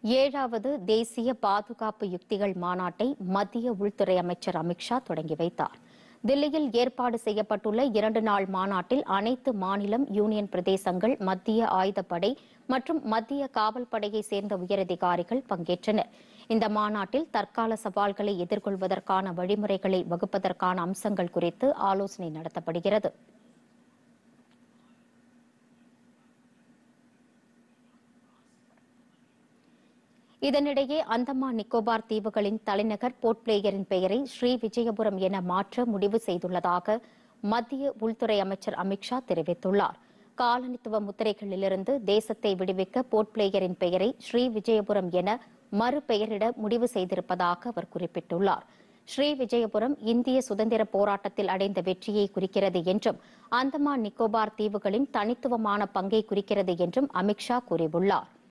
ஏழாவது தேசிய பாதுகாப்பு யுக்திகள் மாநாட்டை மத்திய உள்துறை அமைச்சர் அமித்ஷா தொடங்கி வைத்தார் தில்லியில் ஏற்பாடு செய்யப்பட்டுள்ள இரண்டு நாள் மாநாட்டில் அனைத்து மாநிலம் யூனியன் பிரதேசங்கள் மத்திய ஆயுதப்படை மற்றும் மத்திய காவல் படையை சேர்ந்த உயரதிகாரிகள் பங்கேற்றனர் இந்த மாநாட்டில் தற்கால சவால்களை எதிர்கொள்வதற்கான வழிமுறைகளை வகுப்பதற்கான அம்சங்கள் குறித்து ஆலோசனை நடத்தப்படுகிறது இதனிடையே அந்தமான் நிக்கோபார் தீவுகளின் தலைநகர் போர்ட் பிளேயரின் பெயரை ஸ்ரீ விஜயபுரம் என மாற்ற முடிவு செய்துள்ளதாக மத்திய உள்துறை அமைச்சர் அமித்ஷா தெரிவித்துள்ளார் காலனித்துவ முத்திரைகளிலிருந்து தேசத்தை விடுவிக்க போர்ட் பிளேயரின் பெயரை ஸ்ரீ விஜயபுரம் என மறுபெயரிட முடிவு செய்திருப்பதாக அவர் குறிப்பிட்டுள்ளார் ஸ்ரீ விஜயபுரம் இந்திய சுதந்திர போராட்டத்தில் அடைந்த வெற்றியை குறிக்கிறது என்றும் அந்தமான் நிக்கோபார் தீவுகளின் தனித்துவமான பங்கை குறிக்கிறது என்றும் அமித்ஷா கூறியுள்ளார்